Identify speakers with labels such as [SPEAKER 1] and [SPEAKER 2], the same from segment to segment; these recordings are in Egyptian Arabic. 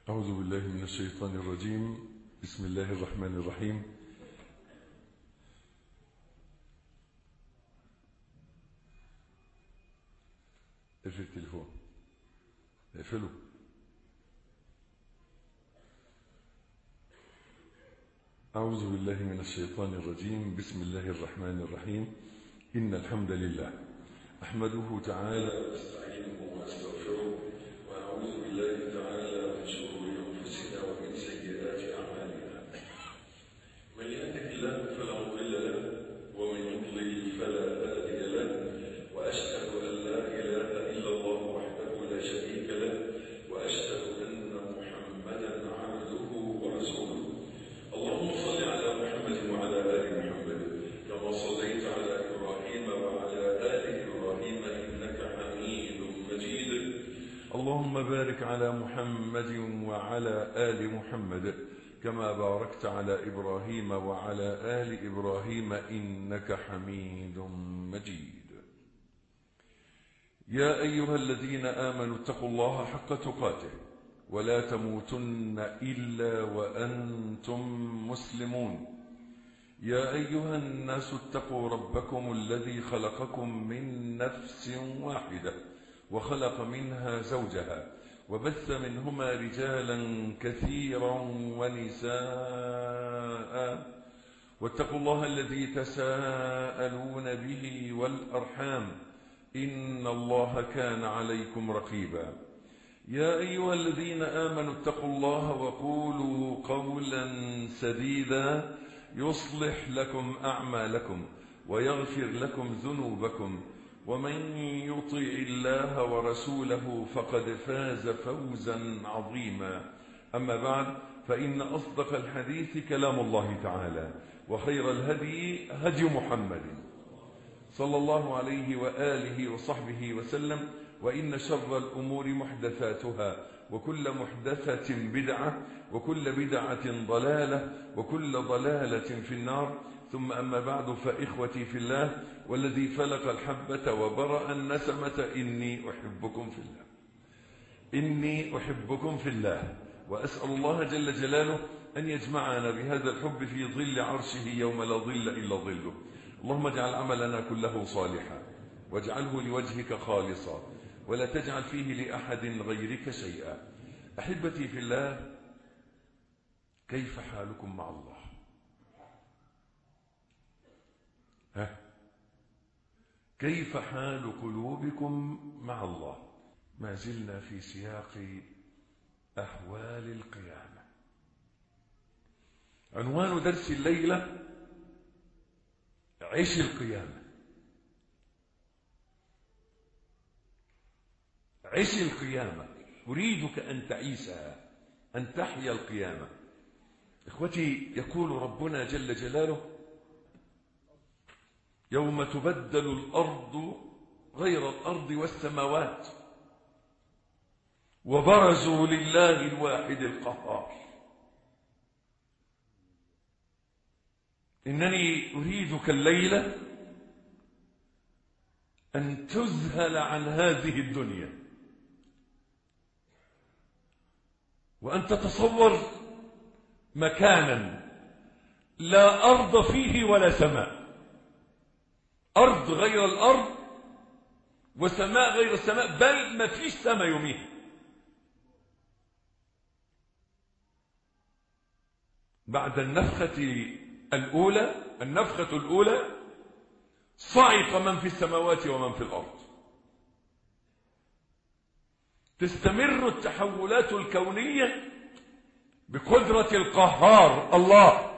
[SPEAKER 1] أعوذ بالله من الشيطان الرجيم بسم الله الرحمن الرحيم اقفل التليفون اقفله أعوذ بالله من الشيطان الرجيم بسم الله الرحمن الرحيم إن الحمد لله أحمده تعالى واستعينه واستغفره وأعوذ بالله تعالى من شرور أنفسنا ومن سيئات أعمالنا من يهده الله فلا مضل له ومن يضلل فلا هادي له وأشهد أن لا إله إلا الله وحده لا شريك له وأشهد أن محمدا عبده ورسوله اللهم صل على محمد وعلى آل محمد كما صليت على إبراهيم وعلى آل إبراهيم إنك حميد مجيد اللهم بارك على محمد وعلى آل محمد كما باركت على إبراهيم وعلى آل إبراهيم إنك حميد مجيد يا أيها الذين آمنوا اتقوا الله حق تقاته ولا تموتن إلا وأنتم مسلمون يا أيها الناس اتقوا ربكم الذي خلقكم من نفس واحدة وخلق منها زوجها وبث منهما رجالا كثيرا ونساء واتقوا الله الذي تساءلون به والأرحام إن الله كان عليكم رقيبا يا أيها الذين آمنوا اتقوا الله وقولوا قولا سديدا يصلح لكم أعمالكم ويغفر لكم ذنوبكم ومن يطع الله ورسوله فقد فاز فوزا عظيما أما بعد فإن أصدق الحديث كلام الله تعالى وخير الهدي هدي محمد صلى الله عليه وآله وصحبه وسلم وإن شر الأمور محدثاتها وكل محدثة بدعة وكل بدعة ضلالة وكل ضلالة في النار ثم أما بعد فإخوتي في الله والذي فلق الحبة وبرأ النسمة إني أحبكم في الله إني أحبكم في الله وأسأل الله جل جلاله أن يجمعنا بهذا الحب في ظل عرشه يوم لا ظل إلا ظله اللهم اجعل عملنا كله صالحا واجعله لوجهك خالصا ولا تجعل فيه لأحد غيرك شيئا أحبتي في الله كيف حالكم مع الله ها كيف حال قلوبكم مع الله ما زلنا في سياق أحوال القيامة عنوان درس الليلة عيش القيامة عيش القيامة أريدك أن تعيشها أن تحيا القيامة إخوتي يقول ربنا جل جلاله يوم تبدل الأرض غير الأرض والسماوات وبرزوا لله الواحد القهار إنني أريدك الليلة أن تذهل عن هذه الدنيا وأن تتصور مكانا لا أرض فيه ولا سماء أرض غير الأرض وسماء غير السماء بل ما فيش سماء يوميها بعد النفخة الأولى النفخة الأولى صعق من في السماوات ومن في الأرض تستمر التحولات الكونية بقدرة القهار الله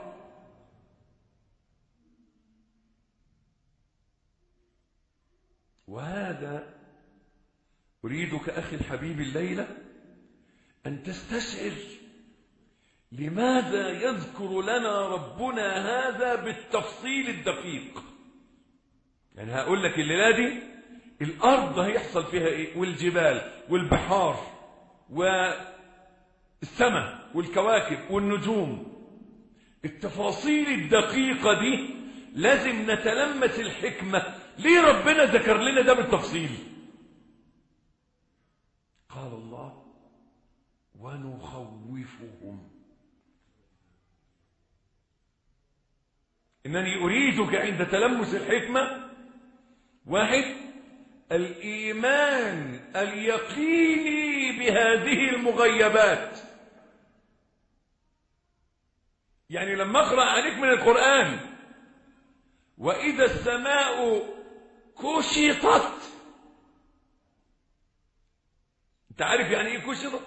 [SPEAKER 1] وهذا أريدك أخي الحبيب الليلة أن تستشعر لماذا يذكر لنا ربنا هذا بالتفصيل الدقيق يعني هقول لك الليلة دي الأرض هيحصل فيها إيه والجبال والبحار والسماء والكواكب والنجوم التفاصيل الدقيقة دي لازم نتلمس الحكمة ليه ربنا ذكر لنا ده بالتفصيل قال الله ونخوفهم إنني أريدك عند تلمس الحكمة واحد الإيمان اليقيني بهذه المغيبات يعني لما أقرأ عليك من القرآن وإذا السماء كشطت أنت عارف يعني إيه كشطت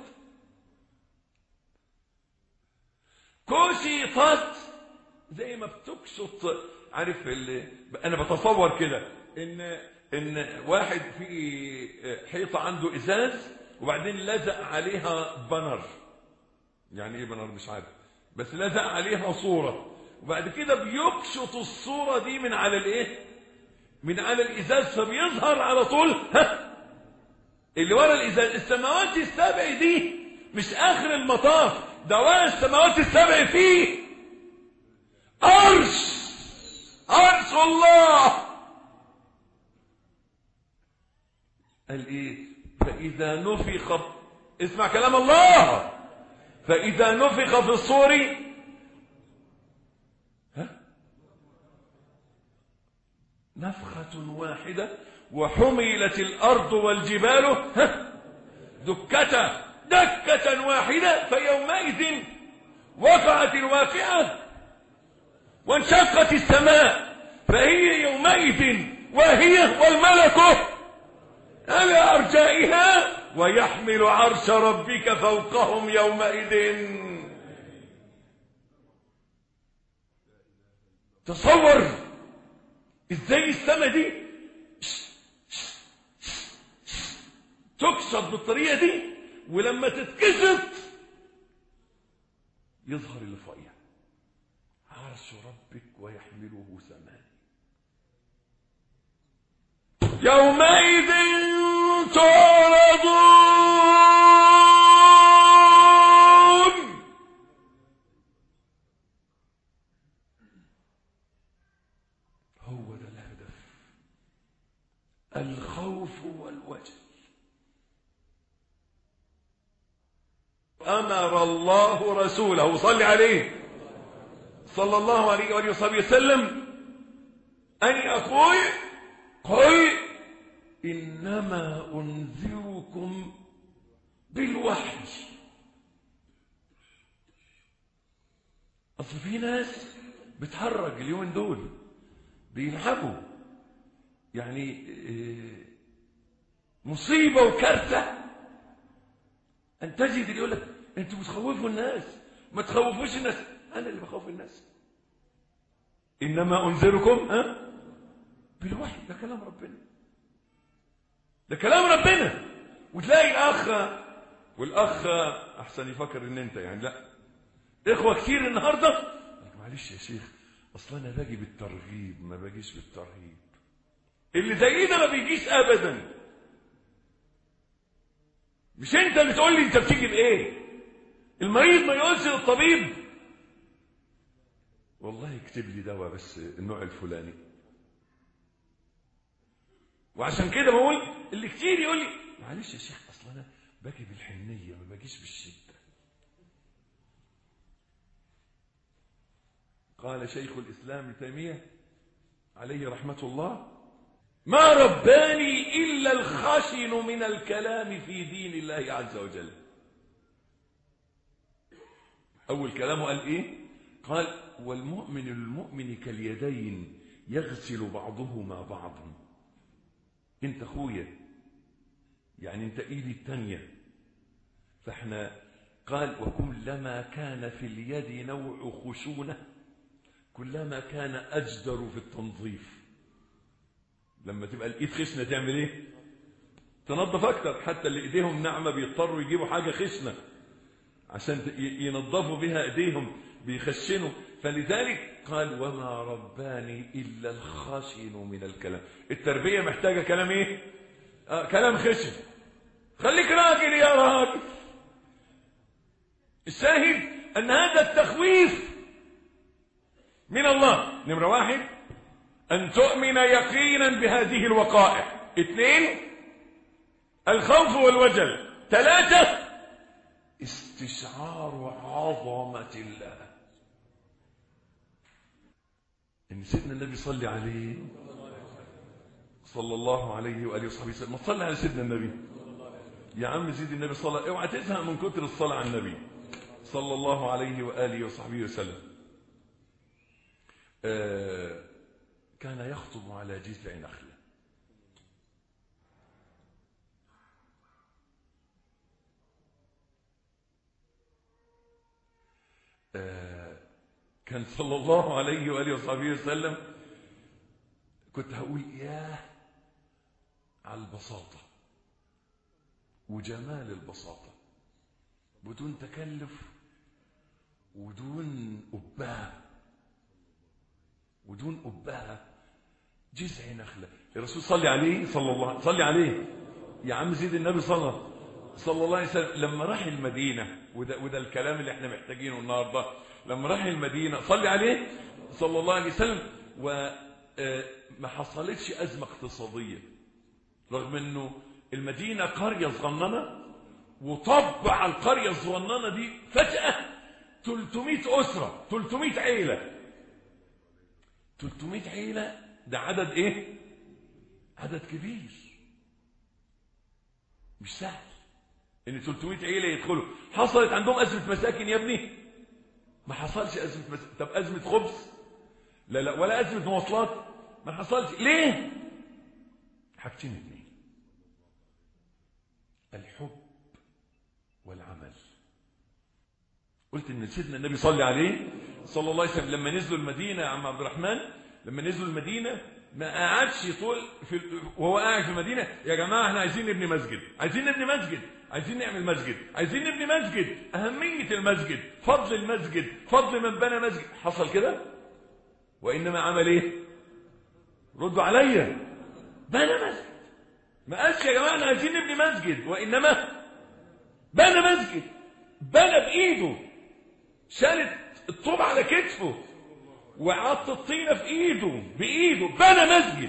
[SPEAKER 1] كشطت زي ما بتكشط عارف اللي انا بتصور كده ان ان واحد في حيطه عنده ازاز وبعدين لزق عليها بنر يعني ايه بنر مش عارف بس لزق عليها صوره وبعد كده بيكشط الصوره دي من على الايه من على الازاز فبيظهر على طول ها اللي ورا الازاز السماوات السبع دي مش اخر المطاف ده ورا السماوات السبع فيه عرش عرش الله قال ايه فاذا نفخ اسمع كلام الله فاذا نفخ في الصور ها نفخة واحدة وحملت الأرض والجبال ها دكة دكة واحدة فيومئذ وقعت الواقعة وانشقت السماء فهي يومئذ وهي والملك على أرجائها ويحمل عرش ربك فوقهم يومئذ تصور ازاي السماء دي تكسر بالطريقة دي ولما تتكسر يظهر اللي فوقيها عرش ربك ويحمله ثمان يومئذ تعرضون هو ده الهدف الخوف والوجل أمر الله رسوله صل عليه صلى الله عليه وآله وصحبه وسلم أن يقول قل إنما أنذركم بالوحي أصل في ناس بتهرج اليومين دول بيلعبوا يعني مصيبة وكارثة أن تجد اللي يقول لك أنتوا بتخوفوا الناس ما تخوفوش الناس أنا اللي بخوف الناس إنما أنذركم ها بالوحي ده كلام ربنا ده كلام ربنا وتلاقي الأخ والأخ أحسن يفكر إن أنت يعني لا إخوة كتير النهاردة معلش يا شيخ أصلا أنا باجي بالترغيب ما باجيش بالترهيب اللي زي ده ما بيجيش أبدا مش أنت اللي تقول لي أنت بتيجي بإيه المريض ما يقولش للطبيب والله اكتب لي دواء بس النوع الفلاني وعشان كده بقول اللي كتير يقول لي معلش يا شيخ اصل انا باجي بالحنيه ما باجيش بالشده قال شيخ الاسلام ابن تيميه عليه رحمه الله ما رباني الا الخشن من الكلام في دين الله عز وجل اول كلامه قال ايه قال والمؤمن للمؤمن كاليدين يغسل بعضهما بعضا انت اخويا يعني انت ايدي التانية فاحنا قال وكلما كان في اليد نوع خشونة كلما كان أجدر في التنظيف لما تبقى الايد خشنة تعمل ايه تنظف اكتر حتى اللي ايديهم ناعمة بيضطروا يجيبوا حاجة خشنة عشان ينظفوا بها ايديهم بيخشنوا فلذلك قال وما رباني إلا الخشن من الكلام التربية محتاجة كلام إيه آه كلام خشن خليك راجل يا راجل الشاهد أن هذا التخويف من الله نمرة واحد أن تؤمن يقينا بهذه الوقائع اثنين الخوف والوجل ثلاثة استشعار عظمة الله إن سيدنا النبي صلى عليه صلى الله عليه وآله وصحبه وسلم ما تصلي على سيدنا النبي يا عم زيد النبي صلى اوعى تزهق من كتر الصلاة على النبي صلى الله عليه وآله وصحبه وسلم آه كان يخطب على جذع نخلة آه كان صلى الله عليه وآله وصحبه وسلم كنت هقول ياه على البساطة وجمال البساطة بدون تكلف ودون أبهة ودون أبهة جذع نخلة الرسول صلي عليه صلى الله صلي عليه يا عم زيد النبي صلى صلى الله عليه وسلم لما راح المدينة وده, وده الكلام اللي احنا محتاجينه النهاردة لما راح المدينة صلي عليه صلى الله عليه وسلم وما حصلتش أزمة اقتصادية رغم انه المدينة قرية صغننة وطبع القرية الصغننة دي فجأة 300 أسرة 300 عيلة 300 عيلة ده عدد ايه عدد كبير مش سهل ان 300 عيلة يدخلوا حصلت عندهم أزمة مساكن يا ابني ما حصلش أزمة مساكن طب أزمة خبز لا لا ولا أزمة مواصلات ما حصلش ليه حاجتين اتنين الحب والعمل قلت ان سيدنا النبي صلى عليه صلى الله عليه وسلم لما نزلوا المدينة يا عم عبد الرحمن لما نزلوا المدينة ما قعدش طول في وهو قاعد في المدينة يا جماعة احنا عايزين نبني مسجد عايزين نبني مسجد عايزين نعمل مسجد عايزين نبني مسجد أهمية المسجد فضل المسجد فضل من بنى مسجد حصل كده وإنما عمل ايه ردوا عليا بنى مسجد ما قالش يا جماعة احنا عايزين نبني مسجد وإنما بنى مسجد بنى بإيده شالت الطوب على كتفه وعط الطينة في إيده بإيده بنى مسجد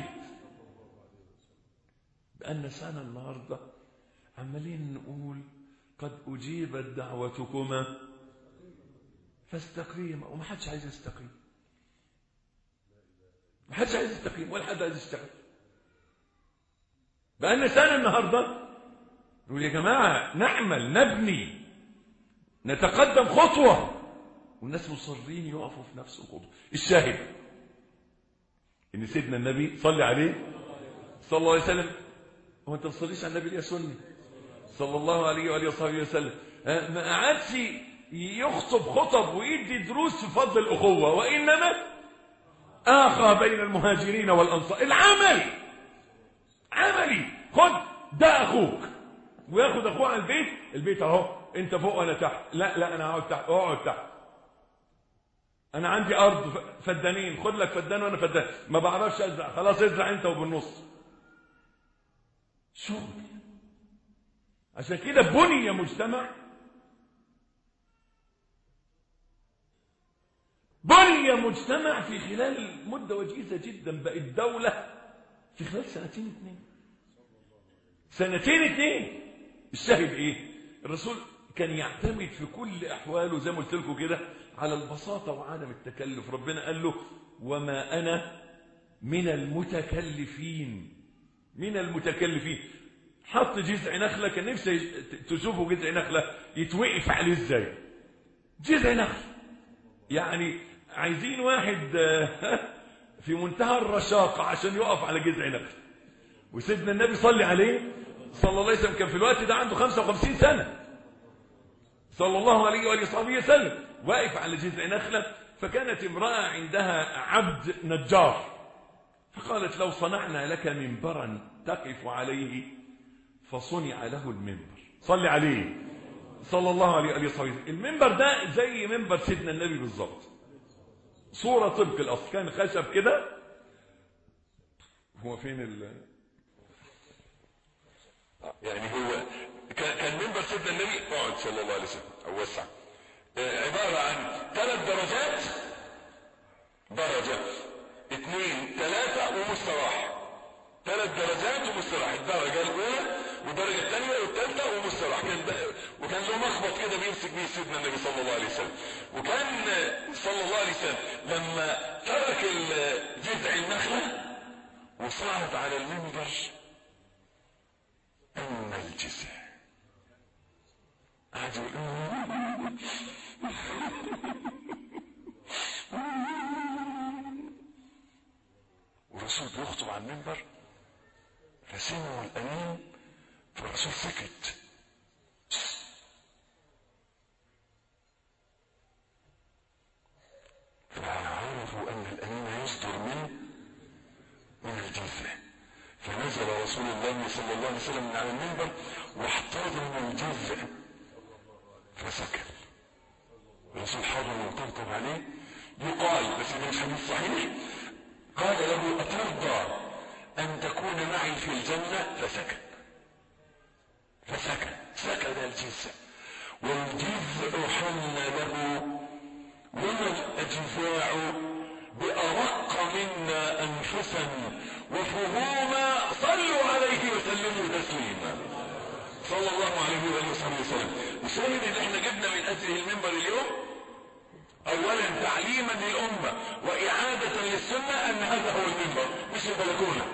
[SPEAKER 1] بأن سنة النهاردة عمالين نقول قد أجيبت دعوتكما فاستقيما وما حدش عايز يستقيم ما حدش عايز يستقيم ولا حد عايز يشتغل بأن سنة النهاردة نقول يا جماعة نعمل نبني نتقدم خطوة والناس مصرين يقفوا في نفس الخطوة الشاهد ان سيدنا النبي صلى عليه صلى الله عليه وسلم هو انت ما تصليش على النبي يا سني صلى الله عليه واله وصحبه وسلم ما قعدش يخطب خطب ويدي دروس في فضل الاخوه وانما اخى بين المهاجرين والانصار العمل عملي خد ده اخوك وياخد اخوه على البيت البيت اهو انت فوق وانا تحت لا لا انا هقعد تحت اقعد تحت انا عندي ارض فدانين خد لك فدان وانا فدان ما بعرفش ازرع خلاص ازرع انت وبالنص شغل عشان كده بني مجتمع بني مجتمع في خلال مدة وجيزة جدا بقت دولة في خلال سنتين اتنين سنتين اتنين الشاهد ايه الرسول كان يعتمد في كل احواله زي ما قلت لكم كده على البساطه وعدم التكلف ربنا قال له وما انا من المتكلفين من المتكلفين حط جذع نخله كان نفسي تشوفوا جذع نخله يتوقف عليه ازاي جذع نخله يعني عايزين واحد في منتهى الرشاقه عشان يقف على جذع نخله وسيدنا النبي صلى عليه صلى الله عليه وسلم كان في الوقت ده عنده 55 سنه صلى الله عليه وآله وصحبه وسلم واقف على جذع نخلة فكانت امرأة عندها عبد نجار فقالت لو صنعنا لك منبرا تقف عليه فصنع له المنبر صل عليه صلى الله عليه وآله وصحبه المنبر ده زي منبر سيدنا النبي بالظبط صورة طبق الأصل كان خشب كده هو فين ال يعني هو كان منبر سيدنا النبي اقعد صلى الله عليه وسلم او وسع عبارة عن ثلاث درجات درجة اثنين ثلاثة ومستراح ثلاث درجات ومستراح الدرجة الأولى والدرجة الثانية والثالثة ومستراح كان
[SPEAKER 2] وكان له مخبط كده بيمسك بيه سيدنا النبي صلى الله عليه وسلم وكان صلى الله عليه وسلم لما ترك جذع النخلة وصعد على المنبر أما الجذع قعد يقول والرسول بيخطب على المنبر فسمعوا الأمين فالرسول سكت فعرفوا أن الأمين يصدر من من الجذع فنزل رسول الله صلى الله عليه وسلم من على المنبر واحتضن الجذع فسكت الرسول حاضر وطبطب عليه يقال بس ده مش حديث صحيح قال له أترضى أن تكون معي في الجنة فسكت فسكت سكت الجذع والجذع حل له وما الأجزاع بأرق منا أنفسا وفهوما صلوا عليه وسلموا تسليما صلى الله عليه وآله وصحبه وسلم الشاهد اللي احنا جبنا من أجله المنبر اليوم أولا تعليما للأمة وإعادة للسنة أن هذا هو المنبر مش البلكونة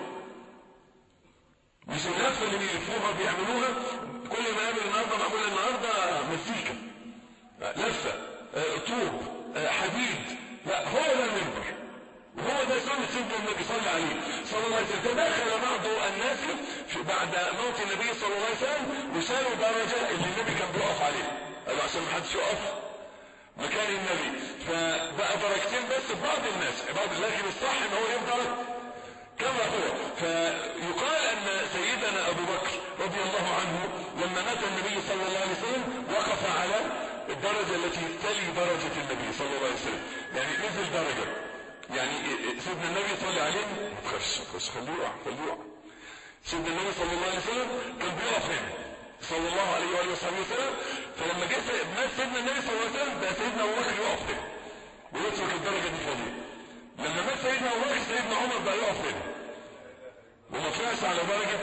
[SPEAKER 2] مش اللفة اللي بيلفوها بيعملوها كل ما يعمل النهارده معمول النهارده مزيكا لفة آه، طوب آه، حديد لا هو ده المنبر وهو ده سنة سيدنا النبي صلى الله عليه صلى الله عليه وسلم تداخل بعض الناس في بعد موت النبي صلى الله عليه وسلم وشالوا درجة اللي النبي كان بيقف عليها قالوا عشان ما حدش يقف مكان النبي فبقى درجتين بس في بعض الناس بعض لكن الصح ان هو يفضل كما هو فيقال ان سيدنا ابو بكر رضي الله عنه لما مات النبي صلى الله عليه وسلم وقف على الدرجة التي تلي درجة النبي صلى الله عليه وسلم يعني نزل درجة يعني سيدنا النبي صلى عليه ما تخافش ما تخافش خليه يقع خليه يقع سيدنا النبي صلى الله عليه وسلم كان بيقف هنا صلى الله عليه واله وصحبه وسلم فلما جه مات سيدنا النبي صلى الله عليه وسلم بقى سيدنا ابو بكر يقف هنا ويترك الدرجه دي فاضيه لما مات سيدنا ابو بكر سيدنا عمر بقى يقف هنا وما طلعش على درجه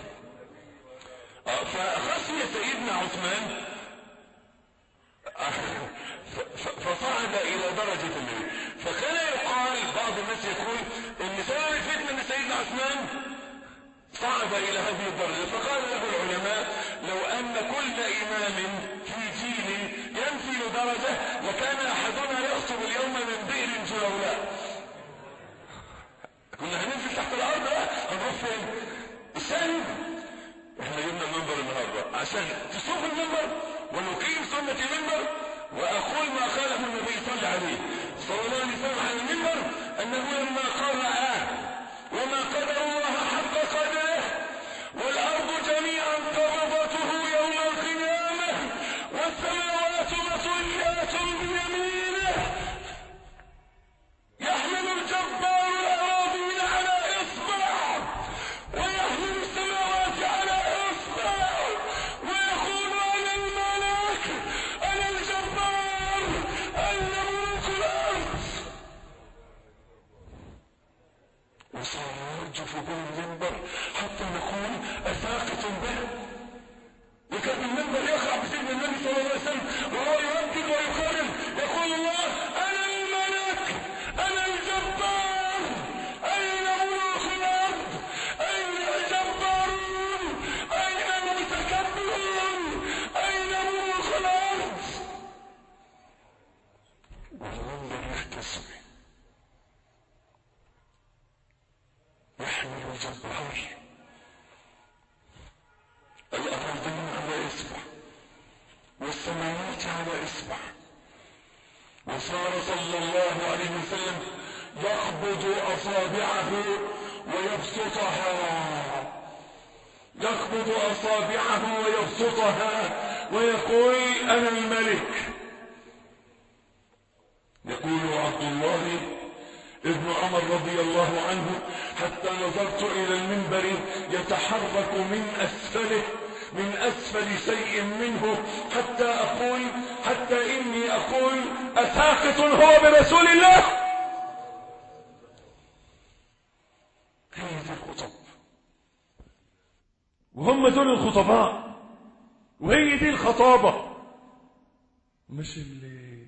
[SPEAKER 2] آه، فخشي سيدنا عثمان فصعد الى درجة النبي فكان يقال بعض الناس يقول ان سبب الفتنة ان سيدنا عثمان صعد الى هذه الدرجة فقال له العلماء لو ان كل امام في جيل ينزل درجة لكان احدنا يخطب اليوم من بئر جلولاء كنا هننزل تحت الارض لا هنروح فين الثاني احنا جبنا المنبر النهارده عشان تشوف المنبر ونقيم سنة المنبر واقول ما قاله النبي صلى عليه صلى الله عليه وسلم على المنبر انه لما قال آه وما قدر الله حق قدره والارض جميعا قبضته يوم القيامة والسماوات مطويات بيمينه يحمل الجبار الاراضين على اصبع ويحمل السماوات على اصبع ويقول انا الملك انا الجبار انا ملك الارض وصار يرجف به المنبر حتى نقول اساقط به وكان المنبر يقع بسيدنا النبي صلى الله عليه وسلم وهو يردد ويقارن يقول الله انا الملك انا الجبار اين ملوك الارض اين الجبارون اين المتكبرون اين ملوك الارض والمنبر يهتز به يحمل الجبار الأرضين على إصبع والسماوات على إصبع وصار صلى الله عليه وسلم يقبض أصابعه ويبسطها يقبض أصابعه ويبسطها ويقول أنا الملك يقول عبد الله ابن عمر رضي الله عنه حتى نظرت الى المنبر يتحرك من اسفله من اسفل شيء منه حتى اقول حتى اني اقول اساقط هو برسول الله هذه الخطب وهم دول الخطباء
[SPEAKER 1] وهي دي الخطابة مش اللي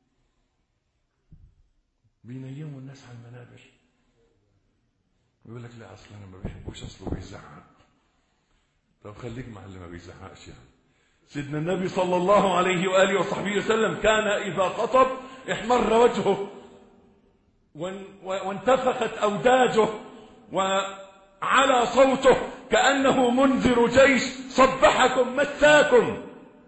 [SPEAKER 1] بينيموا الناس على المنابر يقول لك لا اصل انا ما بحبوش اصله بيزعق طب خليك مع اللي ما بيزعقش يعني سيدنا النبي صلى الله عليه واله وصحبه وسلم كان اذا خطب احمر وجهه وانتفخت اوداجه وعلى صوته كانه منذر جيش صبحكم مساكم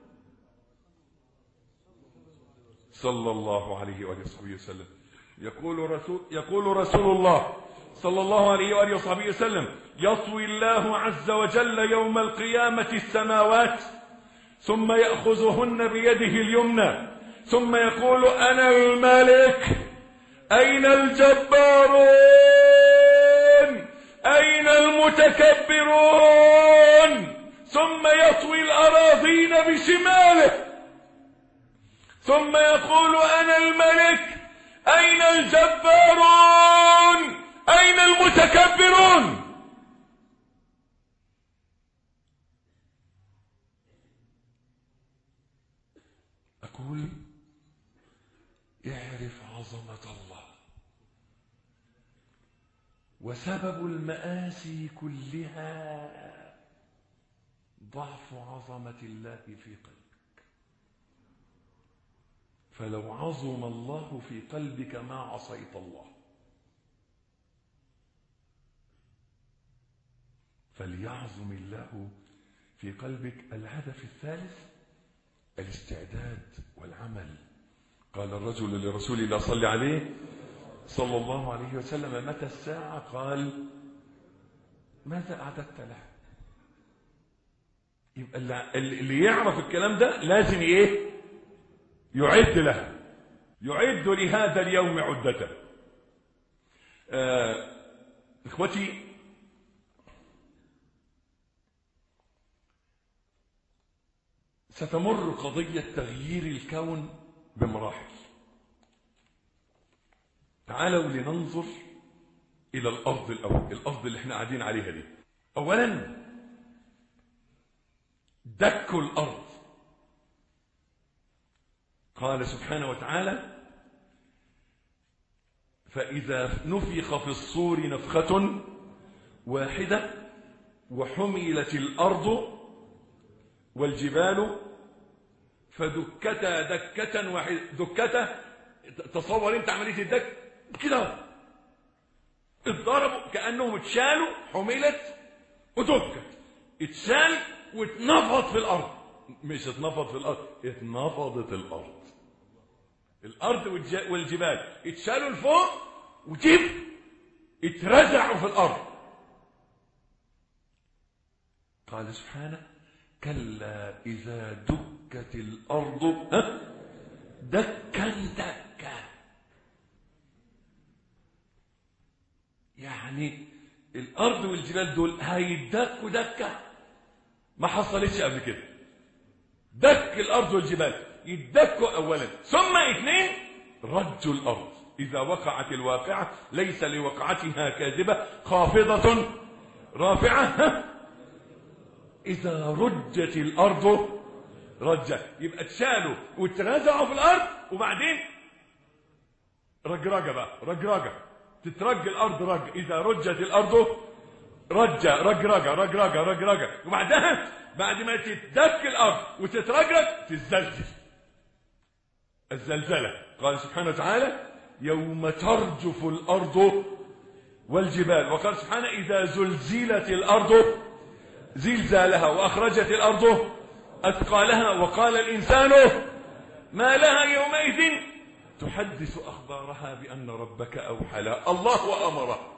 [SPEAKER 1] صلى الله عليه واله وصحبه وسلم يقول رسول يقول رسول الله صلى الله عليه واله وصحبه وسلم يطوي الله عز وجل يوم القيامه السماوات ثم ياخذهن بيده اليمنى ثم يقول انا الملك اين الجبارون اين المتكبرون ثم يطوي الاراضين بشماله ثم يقول انا الملك اين الجبارون اين المتكبرون اقول اعرف عظمه الله وسبب المآسي كلها ضعف عظمة الله في قلبك فلو عظم الله في قلبك ما عصيت الله فليعظم الله في قلبك الهدف الثالث الاستعداد والعمل قال الرجل لرسول الله صلى عليه صلى الله عليه وسلم متى الساعة قال ماذا أعددت له يبقى اللي يعرف الكلام ده لازم ايه يعد له يعد لهذا اليوم عدته آه اخوتي ستمر قضية تغيير الكون بمراحل تعالوا لننظر إلى الأرض الأول الأرض اللي احنا قاعدين عليها دي أولا دك الأرض قال سبحانه وتعالى فإذا نفخ في الصور نفخة واحدة وحملت الأرض والجبال فدكتا دكة واحدة دكتا تصور انت عملية الدك كده اتضربوا كأنهم اتشالوا حملت ودكت اتشال واتنفض في الأرض مش اتنفض في الأرض اتنفضت الأرض الأرض والجبال اتشالوا لفوق وجيب اترزعوا في الأرض قال سبحانه كلا إذا دكت الأرض ها دكا دكا يعني الأرض والجبال دول هيدكوا دكة ما حصلتش قبل كده دك الأرض والجبال يدكوا أولا ثم اثنين رجوا الأرض إذا وقعت الواقعة ليس لوقعتها كاذبة خافضة رافعة ها إذا رجت الأرض رجة يبقى اتشالوا واترزعوا في الأرض وبعدين رجرجة بقى رجرجة تترج الأرض رج إذا رجت الأرض رجة رجرجة رجرجة رجرجة وبعدها بعد ما تتدك الأرض وتترجرج تزلزل الزلزلة قال سبحانه وتعالى يوم ترجف الأرض والجبال وقال سبحانه إذا زلزلت الأرض زلزالها وأخرجت الأرض أثقالها وقال الإنسان ما لها يومئذ تحدث أخبارها بأن ربك أوحى لها الله وأمره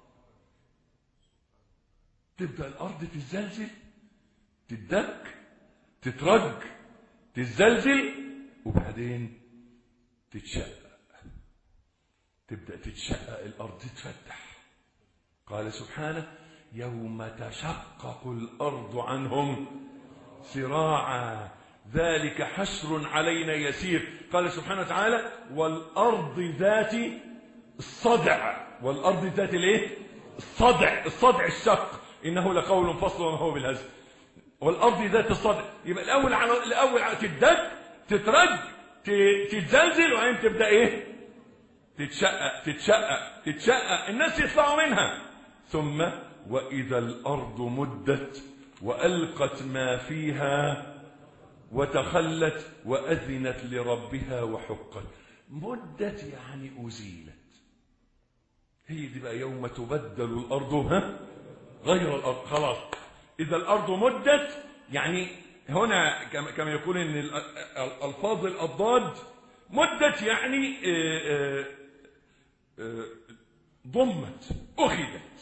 [SPEAKER 1] تبدأ الأرض تتزلزل تدك تترج تتزلزل وبعدين تتشقق تبدأ تتشقق الأرض تتفتح قال سبحانه يوم تشقق الأرض عنهم سراعا ذلك حشر علينا يسير قال سبحانه وتعالى والأرض ذات الصدع والأرض ذات الايه الصدع الصدع الشق إنه لقول فصل وما هو بالهزل والارض ذات الصدع يبقى الاول على الاول على تدك تترج ت- تتزلزل وبعدين تبدا ايه تتشقق تتشقق تتشقق الناس يطلعوا منها ثم واذا الارض مدت والقت ما فيها وتخلت واذنت لربها وحقت مدت يعني ازيلت هي دي بقى يوم تبدل الارض ها غير الارض خلاص اذا الارض مدت يعني هنا كما كما يقول ان ال- ال- الفاظ الاضداد مدت يعني آه، آه، آه، ضمت اخذت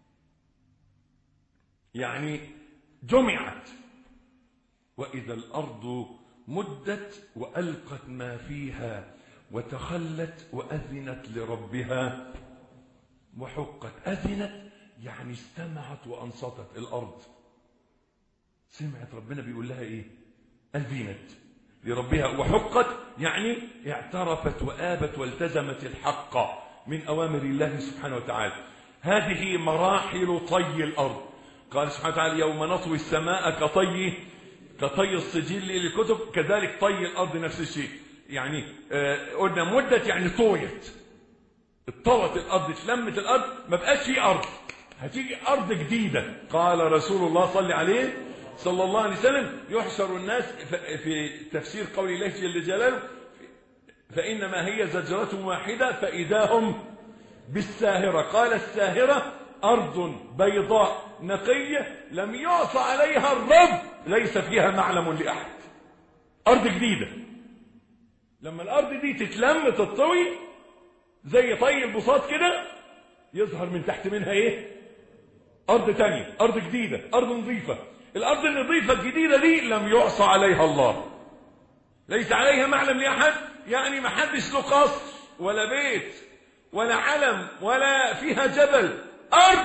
[SPEAKER 1] يعني جمعت واذا الارض مدت والقت ما فيها وتخلت واذنت لربها وحقت أذنت يعني استمعت وأنصتت الأرض سمعت ربنا بيقول لها إيه أذنت لربها وحقت يعني اعترفت وآبت والتزمت الحق من أوامر الله سبحانه وتعالى هذه مراحل طي الأرض قال سبحانه وتعالى يوم نطوي السماء كطي كطي السجل للكتب كذلك طي الأرض نفس الشيء يعني آه، قلنا مدت يعني طويت اتطوت الارض اتلمت الارض ما بقاش في ارض هتيجي ارض جديده قال رسول الله صلى عليه صلى الله عليه وسلم يحشر الناس ف- في تفسير قول الله جل جلاله فانما هي زجره واحده فاذا هم بالساهره قال الساهره ارض بيضاء نقيه لم يعصى عليها الرب ليس فيها معلم لاحد ارض جديده لما الارض دي تتلم تطوي زي طي البساط كده يظهر من تحت منها ايه ارض تانية ارض جديدة ارض نظيفة الارض النظيفة الجديدة دي لم يعصى عليها الله ليس عليها معلم لاحد يعني ما حدش له قصر ولا بيت ولا علم ولا فيها جبل ارض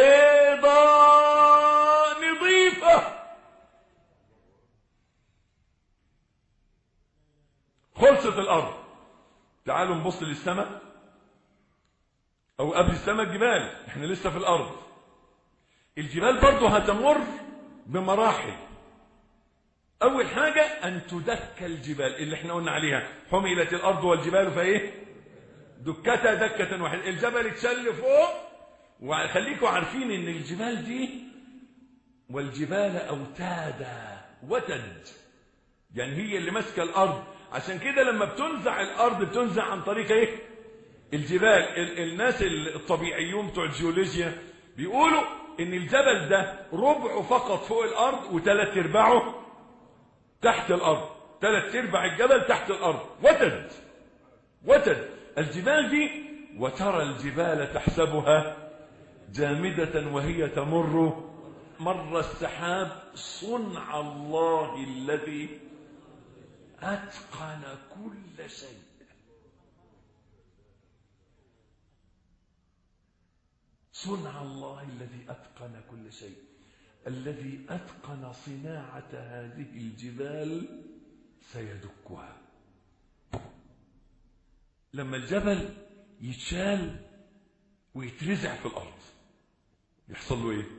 [SPEAKER 1] بيضاء نظيفة خلصت الارض تعالوا نبص للسماء او قبل السماء الجبال احنا لسه في الارض الجبال برضه هتمر بمراحل اول حاجة ان تدك الجبال اللي احنا قلنا عليها حملت الارض والجبال فايه دكتها دكة واحدة الجبل اتشل فوق وخليكم عارفين ان الجبال دي والجبال اوتادا وتد يعني هي اللي ماسكه الارض عشان كده لما بتنزع الارض بتنزع عن طريق ايه الجبال ال الناس الطبيعيون بتوع الجيولوجيا بيقولوا ان الجبل ده ربعه فقط فوق الارض وثلاث ارباعه تحت الارض ثلاث ارباع الجبل تحت الارض وتد وتد الجبال دي وترى الجبال تحسبها جامدة وهي تمر مر السحاب صنع الله الذي أتقن كل شيء صنع الله الذي أتقن كل شيء الذي أتقن صناعة هذه الجبال سيدكها لما الجبل يتشال ويترزع في الأرض يحصل له إيه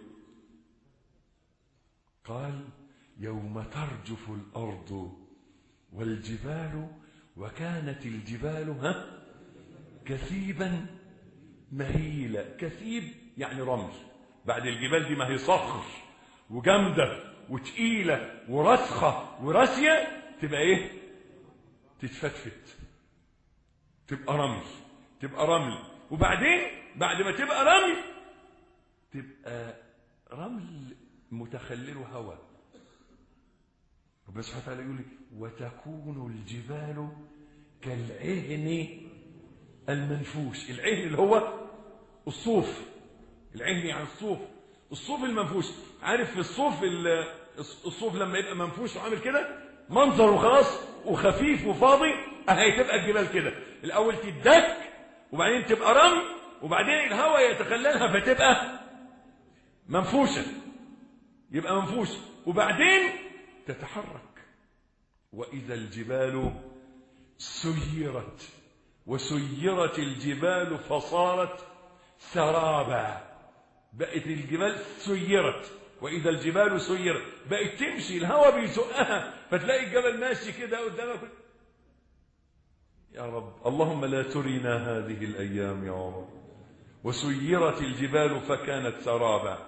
[SPEAKER 1] قال يوم ترجف الأرض والجبال وكانت الجبال ها كثيبا مهيلة كثيب يعني رمل بعد الجبال دي ما هي صخر وجامدة وتقيلة ورسخة وراسية تبقى ايه تتفتفت تبقى رمل تبقى رمل وبعدين بعد ما تبقى رمل تبقى رمل متخلله هواء ربنا سبحانه وتعالى يقول لي وتكون الجبال كالعهن المنفوش العهن اللي هو الصوف العهن يعني الصوف الصوف المنفوش عارف في الصوف ال- الصوف لما يبقى منفوش وعامل كده منظره خلاص وخفيف وفاضي اهي تبقى الجبال كده الاول تدك وبعدين تبقى رمل وبعدين الهواء يتخللها فتبقى منفوشه يبقى منفوش وبعدين تتحرك وإذا الجبال سيرت وسيرت الجبال فصارت سرابا بقت الجبال سيرت وإذا الجبال سيرت بقت تمشي الهواء بيزقها فتلاقي الجبل ماشي كده قدامك يا رب اللهم لا ترنا هذه الأيام يا رب وسيرت الجبال فكانت سرابا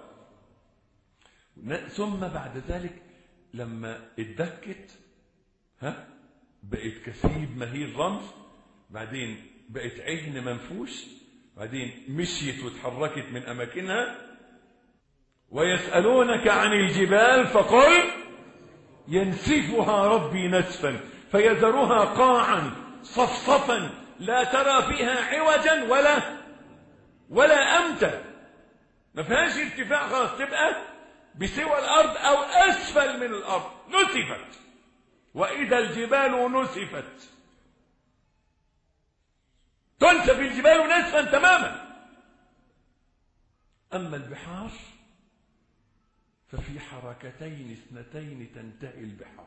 [SPEAKER 1] ثم بعد ذلك لما اتدكت ها بقت كثيب مهيل رمل بعدين بقت عجن منفوش بعدين مشيت وتحركت من أماكنها ويسألونك عن الجبال فقل ينسفها ربي نسفا فيذرها قاعا صفصفا لا ترى فيها عوجا ولا ولا أمتا ما فيهاش ارتفاع خلاص تبقى بسوى الأرض أو أسفل من الأرض نسفت وإذا الجبال نسفت تنسف الجبال نسفا تماما أما البحار ففي حركتين اثنتين تنتهي البحار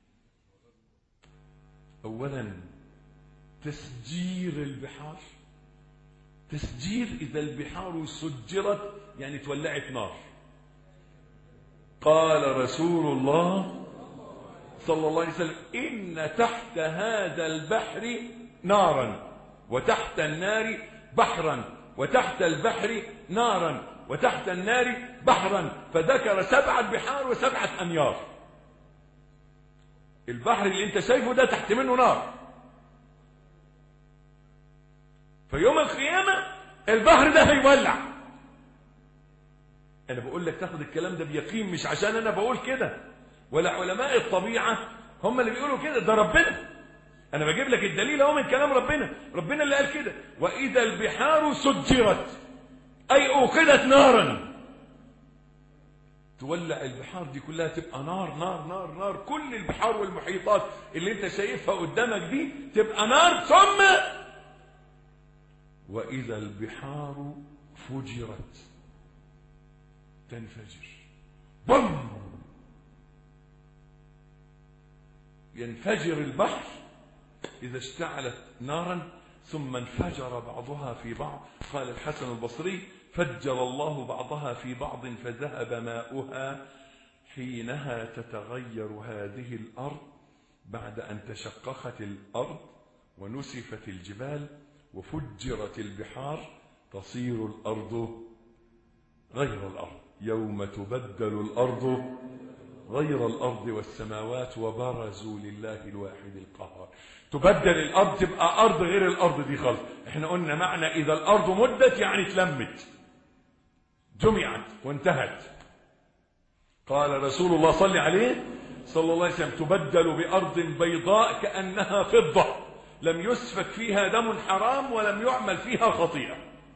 [SPEAKER 1] أولا تسجير البحار تسجير إذا البحار سجرت يعني تولعت نار قال رسول الله صلى الله عليه وسلم إن تحت هذا البحر نارا وتحت النار بحرا وتحت البحر نارا وتحت النار بحرا فذكر سبعة بحار وسبعة أنيار البحر اللي انت شايفه ده تحت منه نار فيوم القيامة البحر ده هيولع انا بقول لك تاخد الكلام ده بيقين مش عشان انا بقول كده ولا علماء الطبيعة هم اللي بيقولوا كده ده ربنا انا بجيب لك الدليل اهو من كلام ربنا ربنا اللي قال كده واذا البحار سجرت اي اوقدت نارا تولع البحار دي كلها تبقى نار نار نار نار كل البحار والمحيطات اللي انت شايفها قدامك دي تبقى نار ثم واذا البحار فجرت تنفجر بم ينفجر البحر إذا اشتعلت نارا ثم انفجر بعضها في بعض قال الحسن البصري فجر الله بعضها في بعض فذهب ماؤها حينها تتغير هذه الأرض بعد أن تشققت الأرض ونسفت الجبال وفجرت البحار تصير الأرض غير الأرض يوم تبدل الأرض غير الأرض والسماوات وبرزوا لله الواحد القهار تبدل الأرض تبقى أرض غير الأرض دي خالص احنا قلنا معنى إذا الأرض مدت يعني اتلمت جمعت وانتهت قال رسول الله صلى عليه صلى الله عليه وسلم تبدل بأرض بيضاء كأنها فضة لم يسفك فيها دم حرام ولم يعمل فيها خطيئة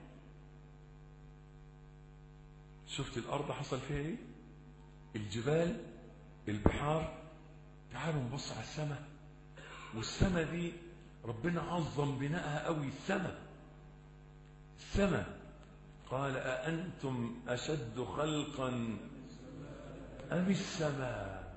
[SPEAKER 1] شفت الأرض حصل فيها ايه الجبال البحار تعالوا نبص على السماء والسماء دي ربنا عظم بناءها قوي السماء السماء قال أأنتم أشد خلقا أم السماء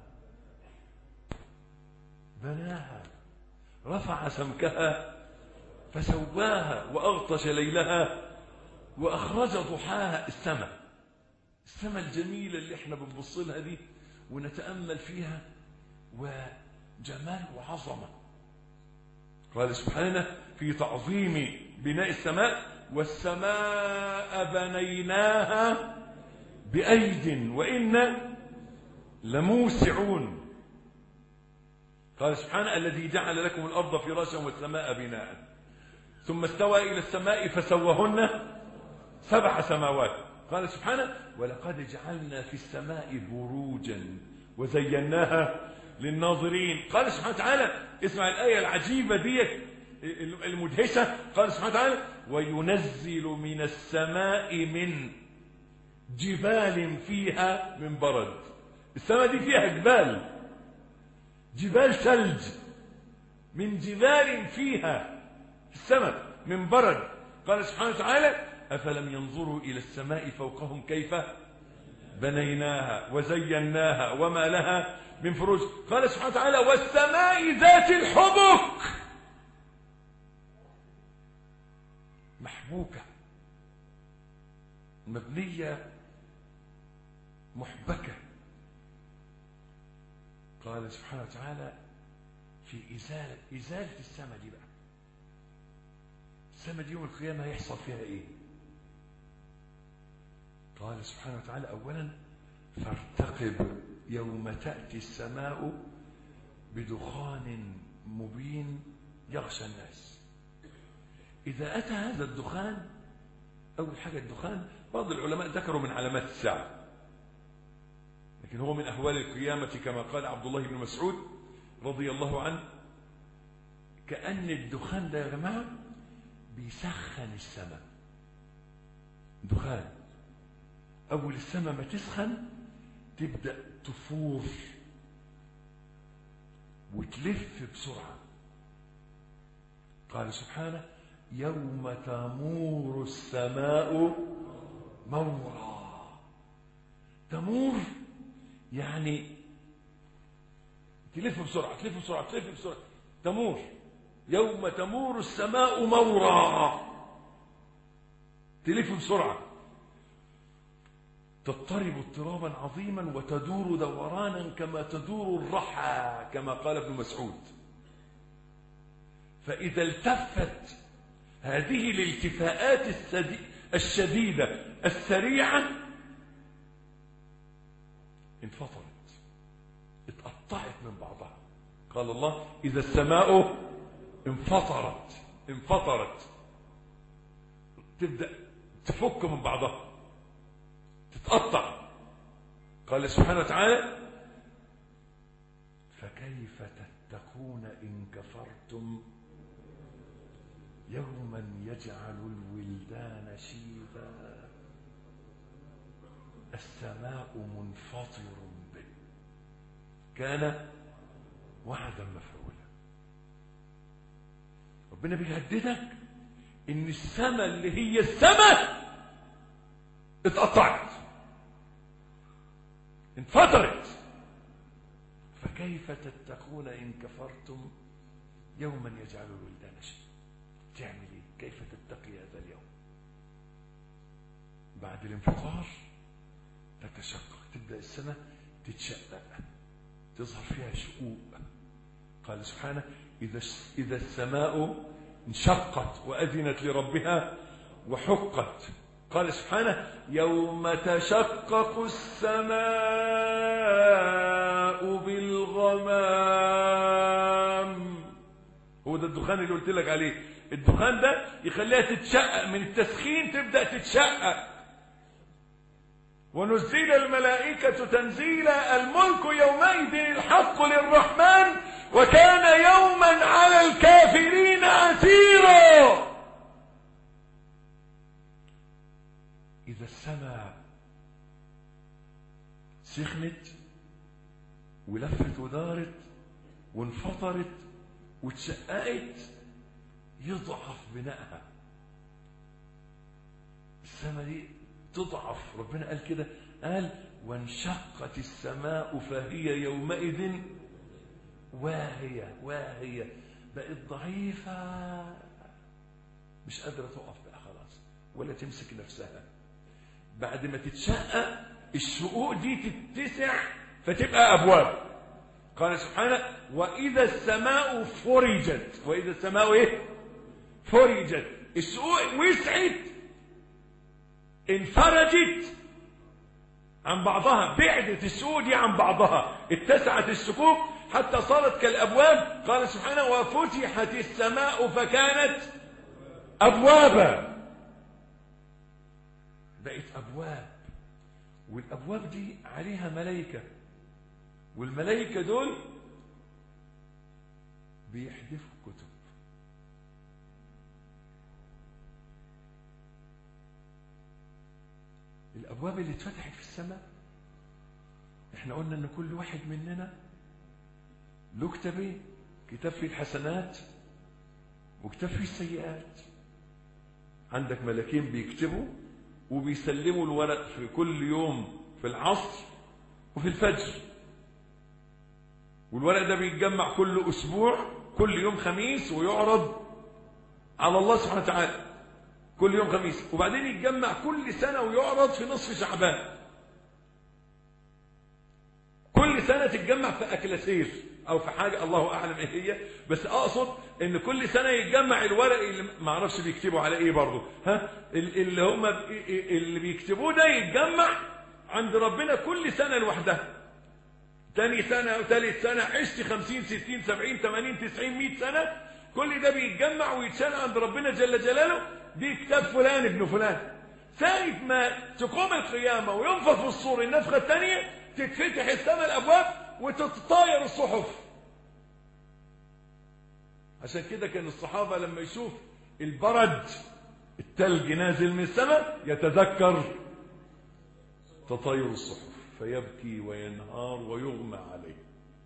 [SPEAKER 1] بناها رفع سمكها فسواها وأغطش ليلها وأخرج ضحاها السماء السماء الجميلة اللي احنا بنبص لها دي ونتأمل فيها وجمال وعظمة قال سبحانه في تعظيم بناء السماء والسماء بنيناها بأيد وإنا لموسعون قال سبحانه الذي جعل لكم الأرض فراشا والسماء بناء ثم استوى إلى السماء فسوهن سبع سماوات قال سبحانه ولقد جعلنا في السماء بروجا وزيناها للناظرين قال سبحانه وتعالى اسمع الآية العجيبة دي المدهشة قال سبحانه وتعالى وينزل من السماء من جبال فيها من برد السماء دي فيها جبال جبال ثلج من جبال فيها السماء من برد قال سبحانه وتعالى أفلم ينظروا إلى السماء فوقهم كيف بنيناها وزيناها وما لها من فروج قال سبحانه وتعالى والسماء ذات الحبك محبوكة مبنية محبكة قال سبحانه وتعالى في إزالة إزالة السماء دي بقى السماء دي يوم القيامة هيحصل فيها إيه قال سبحانه وتعالى أولا فارتقب يوم تأتي السماء بدخان مبين يغشى الناس إذا أتى هذا الدخان أول حاجة الدخان بعض العلماء ذكروا من علامات الساعة لكن هو من أهوال القيامة كما قال عبد الله بن مسعود رضي الله عنه كأن الدخان ده يا جماعة بيسخن السماء دخان أول السماء ما تسخن تبدأ تفور وتلف بسرعة قال سبحانه يوم تمور السماء مورا تمور يعني تلف بسرعة تلف بسرعة تلف بسرعة تمور يوم تمور السماء مورا تلف بسرعة تضطرب اضطرابا عظيما وتدور دورانا كما تدور الرحى كما قال ابن مسعود فإذا التفت هذه الالتفاءات الشديدة السريعة انفطرت اتقطعت من بعضها قال الله إذا السماء انفطرت انفطرت تبدأ تفك من بعضها تتقطع قال سبحانه وتعالى فكيف تتقون إن كفرتم يوما يجعل الولدان شيبا السماء منفطر به كان وعدا مفعولا ربنا بيهددك ان السماء اللي هي السماء اتقطعت انفطرت فكيف تتقون ان كفرتم يوما يجعل الولدان شيبا تعمل ايه كيف تتقي هذا اليوم بعد الانفطار تتشقق تبدا السماء تتشقق تظهر فيها شقوق قال سبحانه اذا اذا السماء انشقت واذنت لربها وحقت قال سبحانه يوم تشقق السماء بالغمام هو ده الدخان اللي قلت لك عليه الدخان ده يخليها تتشقق من التسخين تبدأ تتشقق ونزل الملائكة تنزيلا الملك يومئذ الحق للرحمن وكان يوما على الكافرين عسيرا إذا السماء سخنت ولفت ودارت وانفطرت واتشققت يضعف بنائها السماء دي تضعف ربنا قال كده قال وانشقت السماء فهي يومئذ واهية واهية بقت ضعيفة مش قادرة تقف بقى خلاص ولا تمسك نفسها بعد ما تتشقق الشقوق دي تتسع فتبقى أبواب قال سبحانه وإذا السماء فرجت وإذا السماء إيه فرجت الشقوق وسعت انفرجت عن بعضها بعدت الشقوق دي عن بعضها اتسعت الشقوق حتى صارت كالأبواب قال سبحانه وفتحت السماء فكانت أبوابا بقت أبواب والأبواب دي عليها ملائكة والملائكة دول بيحذفوا كتب الأبواب اللي اتفتحت في السماء احنا قلنا ان كل واحد مننا له كتابين كتاب فيه الحسنات وكتاب فيه السيئات عندك ملاكين بيكتبوا وبيسلموا الورق في كل يوم في العصر وفي الفجر والورق ده بيتجمع كل أسبوع كل يوم خميس ويعرض على الله سبحانه وتعالى كل يوم خميس وبعدين يتجمع كل سنة ويعرض في نصف شعبان كل سنة تتجمع في أكلاسير أو في حاجة الله أعلم إيه هي بس أقصد إن كل سنة يتجمع الورق اللي ما أعرفش بيكتبوا على إيه برضه ها اللي هم اللي بيكتبوه ده يتجمع عند ربنا كل سنة لوحدها تاني سنة وتالت سنة عشت خمسين ستين سبعين ثمانين تسعين مئة سنة كل ده بيتجمع ويتشال عند ربنا جل جلاله دي كتاب فلان ابن فلان ساعة ما تقوم القيامة وينفخ في الصور النفخة الثانية تتفتح السماء الأبواب وتتطاير الصحف عشان كده كان الصحابة لما يشوف البرد التلج نازل من السماء يتذكر تطاير الصحف فيبكي وينهار ويغمى عليه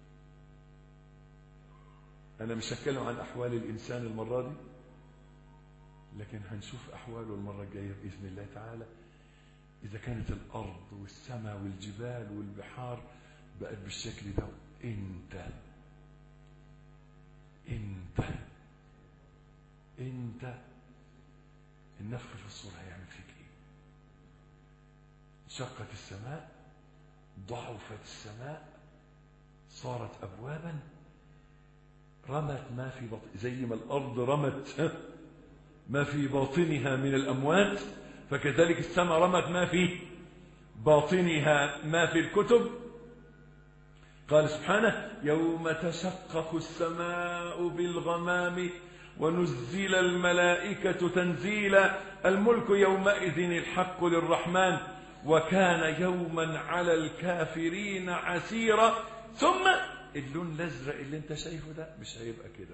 [SPEAKER 1] أنا مش هتكلم عن أحوال الإنسان المرة دي لكن هنشوف أحواله المرة الجاية بإذن الله تعالى إذا كانت الأرض والسماء والجبال والبحار بقت بالشكل ده أنت أنت أنت النفخ في الصور هيعمل فيك إيه شقت السماء ضعفت السماء صارت أبوابا رمت ما في بطن زي ما الأرض رمت ما في باطنها من الأموات فكذلك السماء رمت ما في باطنها ما في الكتب قال سبحانه يوم تشقق السماء بالغمام ونزل الملائكة تنزيلا الملك يومئذ الحق للرحمن وكان يوما على الكافرين عسيرا ثم اللون الازرق اللي انت شايفه ده مش هيبقى كده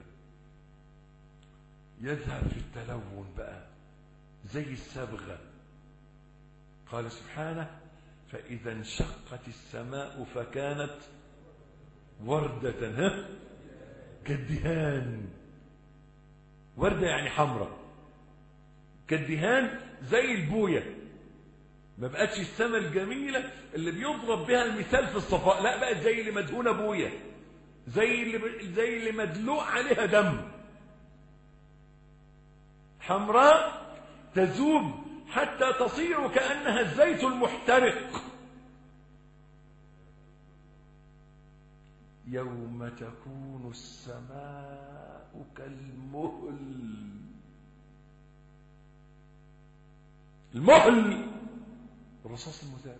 [SPEAKER 1] يذهب في التلون بقى زي الصبغه قال سبحانه فاذا انشقت السماء فكانت ورده ها كالدهان ورده يعني حمراء كالدهان زي البويه ما بقتش السماء الجميلة اللي بيضرب بها المثال في الصفاء لا بقت زي اللي مدهونة بوية زي اللي, زي اللي مدلوق عليها دم حمراء تذوب حتى تصير كأنها الزيت المحترق يوم تكون السماء كالمهل المهل الرصاص المذاب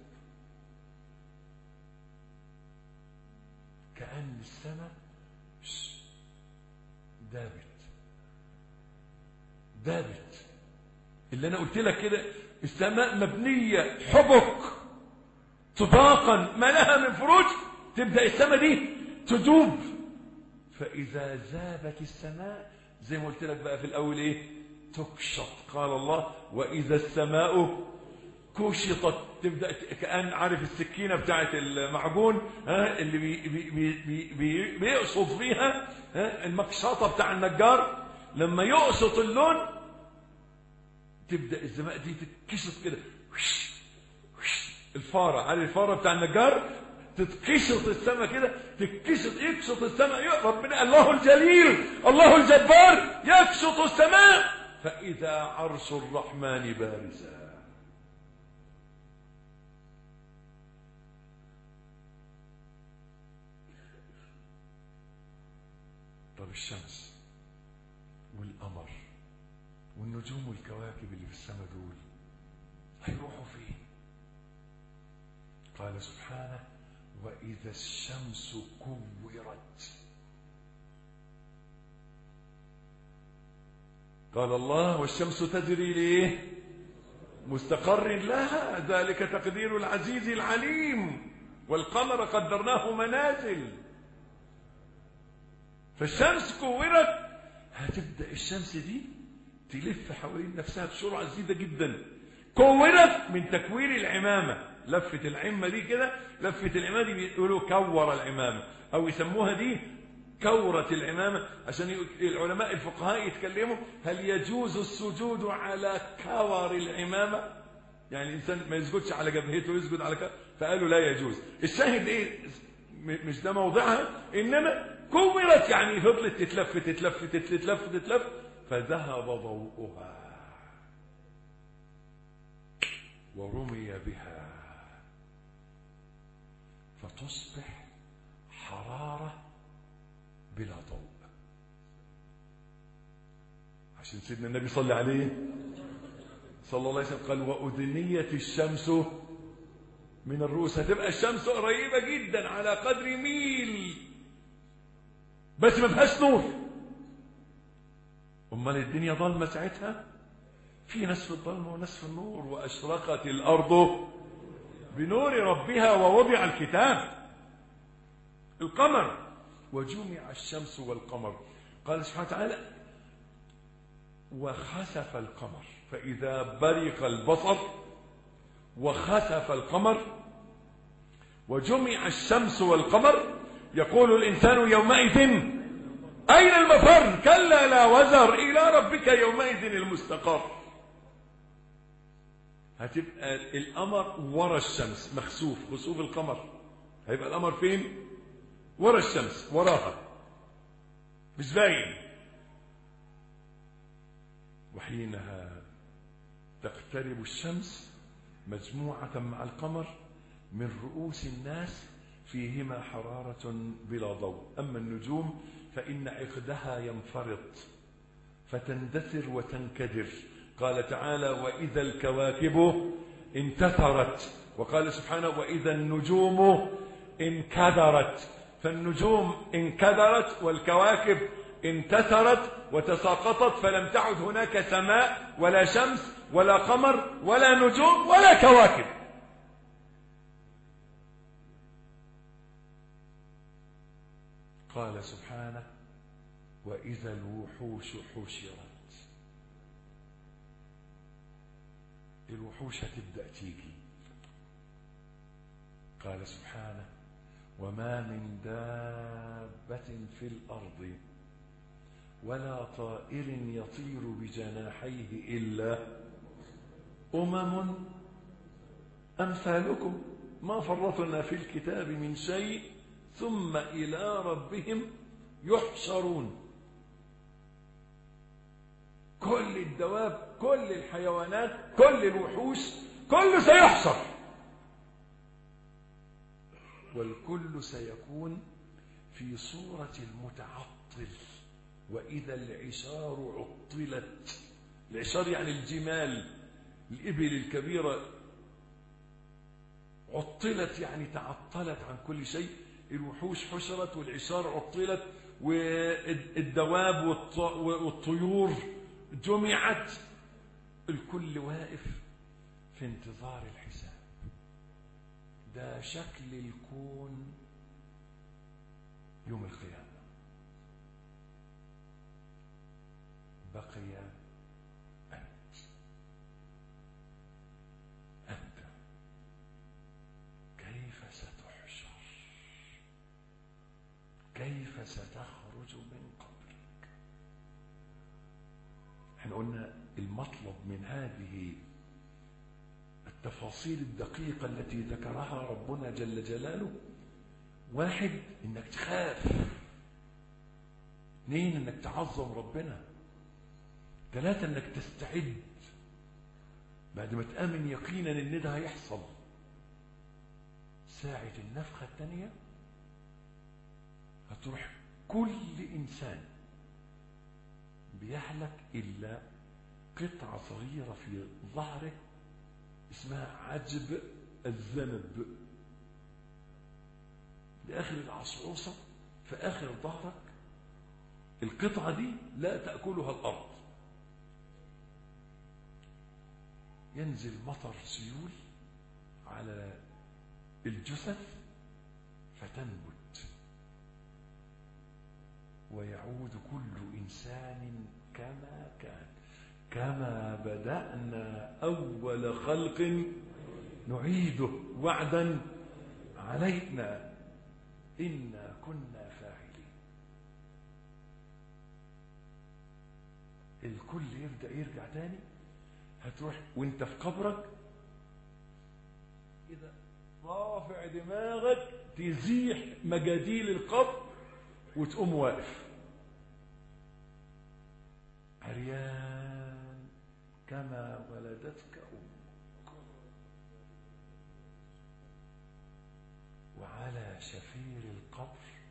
[SPEAKER 1] كأن السماء دابت دابت اللي انا قلت لك كده السماء مبنية حبك طباقا ما لها من فروج تبدأ السماء دي تدوب فإذا ذابت السماء زي ما قلت لك بقى في الأول إيه تكشط قال الله وإذا السماء كشطت تبدا كان عارف السكينه بتاعه المعجون ها اللي بي بي بي بي بيقصد فيها ها المقشطه بتاع النجار لما يقصط اللون تبدا السماء دي تتكشط كده الفاره عارف الفاره بتاع النجار تتكشط السماء كده تتكشط يكشط السماء ربنا الله الجليل الله الجبار يكشط السماء فاذا عرش الرحمن بارزا طب الشمس والقمر والنجوم والكواكب اللي في السماء دول هيروحوا فين قال سبحانه وإذا الشمس كورت قال الله والشمس تجري ليه مستقر لها ذلك تقدير العزيز العليم والقمر قدرناه منازل فالشمس كورت هتبدأ الشمس دي تلف حوالين نفسها بسرعة زيادة جدا كورت من تكوير العمامة لفة العمة دي كده لفة العمامة دي بيقولوا كور العمامة أو يسموها دي كورة العمامة عشان العلماء الفقهاء يتكلموا هل يجوز السجود على كور العمامة يعني الإنسان ما يسجدش على جبهته يسجد على كور فقالوا لا يجوز الشاهد إيه مش ده موضعها إنما كورت يعني فضلت تتلف تتلف تتلف تتلف فذهب ضوءها ورمي بها فتصبح حرارة بلا ضوء عشان سيدنا النبي صلى عليه صلى الله عليه وسلم قال وأدنيت الشمس من الرؤوس هتبقى الشمس قريبة جدا على قدر ميل بس ما فيهاش نور امال الدنيا ظلمه ساعتها في ناس في الظلمه وناس في النور واشرقت الارض بنور ربها ووضع الكتاب القمر وجمع الشمس والقمر قال سبحانه وتعالى وخسف القمر فإذا برق البصر وخسف القمر وجمع الشمس والقمر يقول الإنسان يومئذ أين المفر كلا لا وزر إلى ربك يومئذ المستقر هتبقى القمر ورا الشمس مخسوف خسوف القمر هيبقى القمر فين ورا الشمس وراها مش باين وحينها تقترب الشمس مجموعة مع القمر من رؤوس الناس فيهما حرارة بلا ضوء أما النجوم فإن عقدها ينفرط فتندثر وتنكدر قال تعالى وإذا الكواكب انتثرت وقال سبحانه وإذا النجوم انكدرت فالنجوم انكدرت والكواكب انتثرت وتساقطت فلم تعد هناك سماء ولا شمس ولا قمر ولا نجوم ولا كواكب قال سبحانه وإذا الوحوش حشرت الوحوش هتبدأ تيجي قال سبحانه وما من دابة في الأرض ولا طائر يطير بجناحيه إلا أمم أمثالكم ما فرطنا في الكتاب من شيء ثم إلى ربهم يحشرون كل الدواب كل الحيوانات كل الوحوش كله سيحشر والكل سيكون في صورة المتعطل وإذا العشار عطلت العشار يعني الجمال الإبل الكبيرة عطلت يعني تعطلت عن كل شيء الوحوش حشرت والعشار عطلت والدواب والطيور جمعت الكل واقف في انتظار الحساب ده شكل الكون يوم القيامة بقي أنت أنت كيف ستحشر كيف ستخرج من قبرك احنا قلنا المطلب من هذه التفاصيل الدقيقة التي ذكرها ربنا جل جلاله واحد انك تخاف اثنين انك تعظم ربنا ثلاثة انك تستعد بعد ما تآمن يقينا ان ده هيحصل ساعة النفخة الثانية هتروح كل انسان بيهلك الا قطعة صغيرة في ظهره اسمها عجب الذنب لآخر العصعوصة في آخر ظهرك القطعة دي لا تأكلها الأرض ينزل مطر سيول على الجثث فتنبت ويعود كل إنسان كما كان كما بدأنا أول خلق نعيده وعدا علينا إنا كنا فاعلين الكل يبدأ يرجع تاني هتروح وانت في قبرك كده رافع دماغك تزيح مجاديل القبر وتقوم واقف عريان كما ولدتك أمك وعلى شفير القبر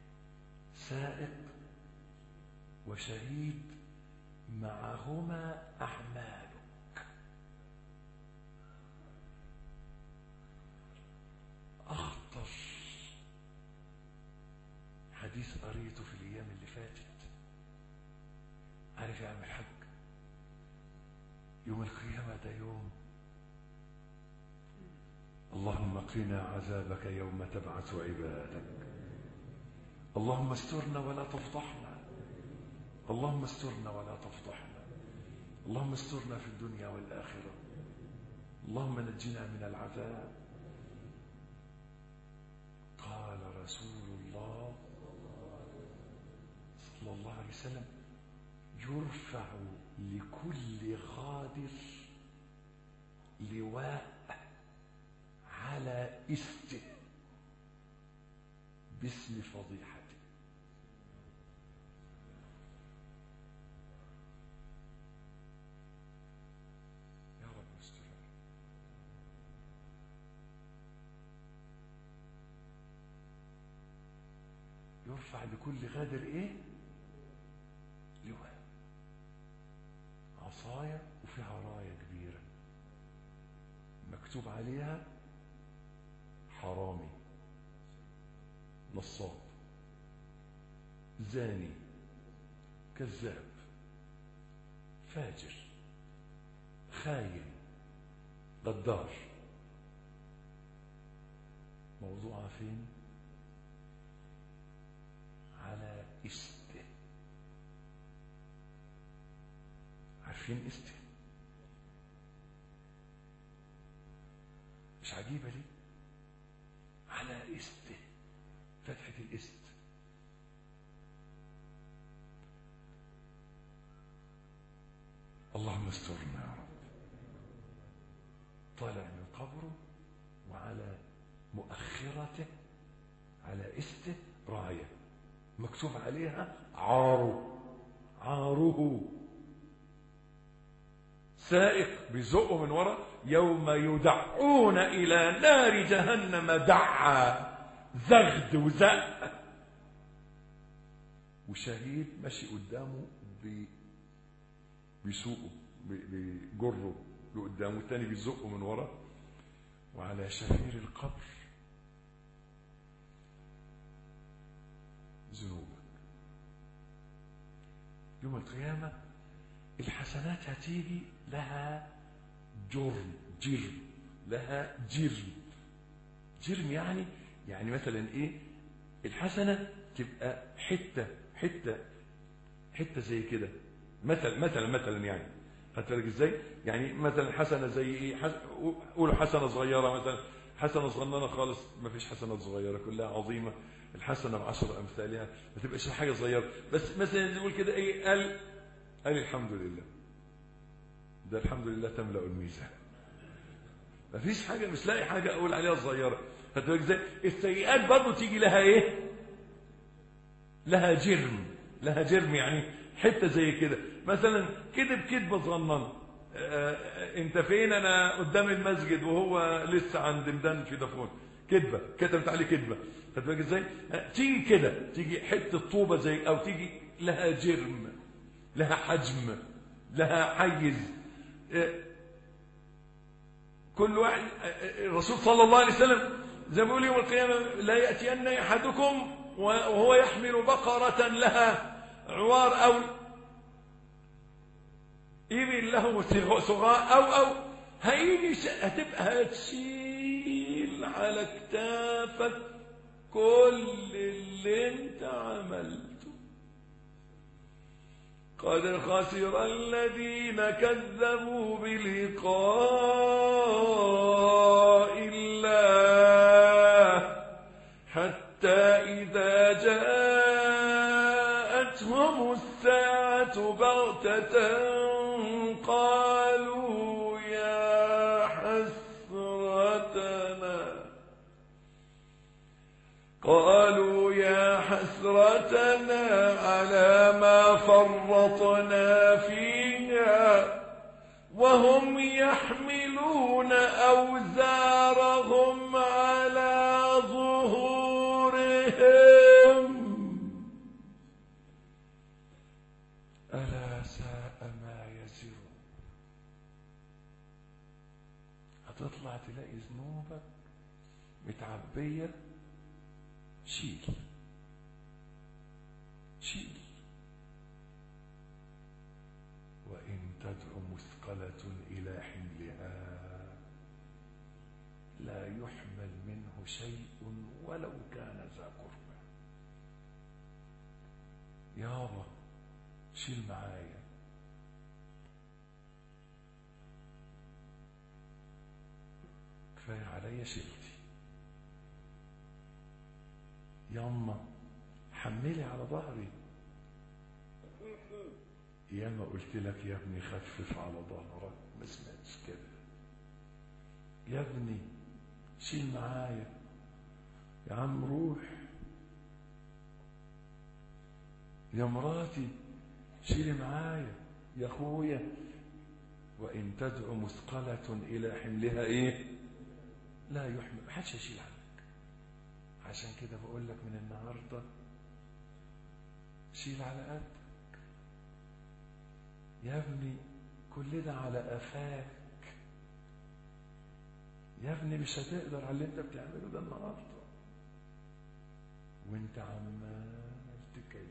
[SPEAKER 3] سائق وشهيد معهما أعمالك أخطر حديث قريته في الأيام اللي فاتت عارف يا عم الحاج يوم القيامة ده يوم اللهم قنا عذابك يوم تبعث عبادك اللهم استرنا ولا تفضحنا اللهم استرنا ولا تفضحنا اللهم استرنا في الدنيا والآخرة اللهم نجنا من العذاب قال رسول الله صلى الله عليه وسلم يرفع لكل غادر لواء على استه باسم فضيحته يا رب استر يرفع لكل غادر ايه لواء عصاية وفيها راية كبيرة مكتوب عليها حرامي نصاب زاني كذاب فاجر خاين غدار موضوعها فين على استه عارفين استه مش عجيبة ليه على استه فتحة الاست اللهم استرنا يا رب طالع من قبره وعلى مؤخرته على استه رايه مكتوب عليها عاره عاره سائق بيزقه من ورا يوم يدعون إلى نار جهنم دعا زغد وزق وشهيد ماشي قدامه بي بيسوقه بي- بيجره لقدامه التاني بيزقه من ورا وعلى شفير القبر ذنوبك يوم القيامة الحسنات هتيجي لها جرم جرم لها جرم جرم يعني يعني مثلا ايه الحسنة تبقى حتة حتة حتة زي كده مثلا مثلا مثلا يعني خدت بالك ازاي يعني مثلا حسنة زي ايه حس... قولوا حسنة صغيرة مثلا حسنة صغننة خالص ما فيش حسنة صغيرة كلها عظيمة الحسنة بعشر أمثالها ما تبقاش حاجة صغيرة بس مثلا نقول كده ايه قال قال الحمد لله ده الحمد لله تملأ الميزان ما فيش حاجة مش لاقي حاجة أقول عليها صغيرة خدت بالك ازاي السيئات برضه تيجي لها ايه لها جرم لها جرم يعني حتة زي كده مثلا كذب كذبة صغننة آه، انت فين انا قدام المسجد وهو لسه عند ميدان في دافون كذبة كتبت عليه كذبة خدت بالك ازاي آه، تيجي كده تيجي حتة طوبة زي او تيجي لها جرم لها حجم لها حيز آه، كل واحد الرسول صلى الله عليه وسلم زي ما بيقول يوم القيامة لا يأتين أحدكم وهو يحمل بقرة لها عوار أو إبل له صغاء أو أو هيجي ش- هتبقى هتشيل على كتافك كل اللي انت عملته قد خسر الذين كذبوا بلقاء الله حتى إذا جاءتهم الساعة بغتة قالوا يا حسرتنا قالوا يا حسرتنا على ما فرطنا فيها وهم يحملون أوزارهم على ظهورهم هتطلع تلاقي ذنوبك متعبية شيل شيل وإن تدعو مثقلة إلى حملها لا يحمل منه شيء ولو كان ذا قربى يابا شيل معايا كفاية عليا شيلتي ياما حملي على ظهري ياما قلت لك يا ابني خفف على ظهرك ما سمعتش كده يا ابني شيل معايا يا عم روح يا مراتي شيلي معايا يا اخويا وان تدعو مثقلة الى حملها ايه لا يحمل محدش يشيل عنك عشان كده بقول لك من النهارده شيل على قدك يا ابني كل ده على قفاك يا ابني مش هتقدر على اللي انت بتعمله ده النهارده وانت عمال تكيل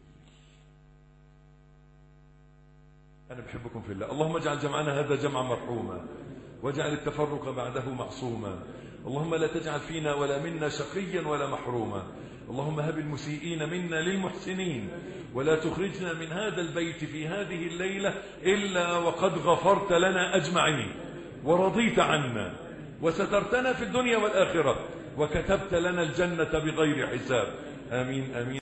[SPEAKER 3] انا بحبكم في الله اللهم اجعل جمعنا هذا جمعا مرحوما واجعل التفرق بعده معصوما اللهم لا تجعل فينا ولا منا شقيا ولا محروما اللهم هب المسيئين منا للمحسنين ولا تخرجنا من هذا البيت في هذه الليلة إلا وقد غفرت لنا أجمعين ورضيت عنا وسترتنا في الدنيا والآخرة وكتبت لنا الجنة بغير حساب آمين آمين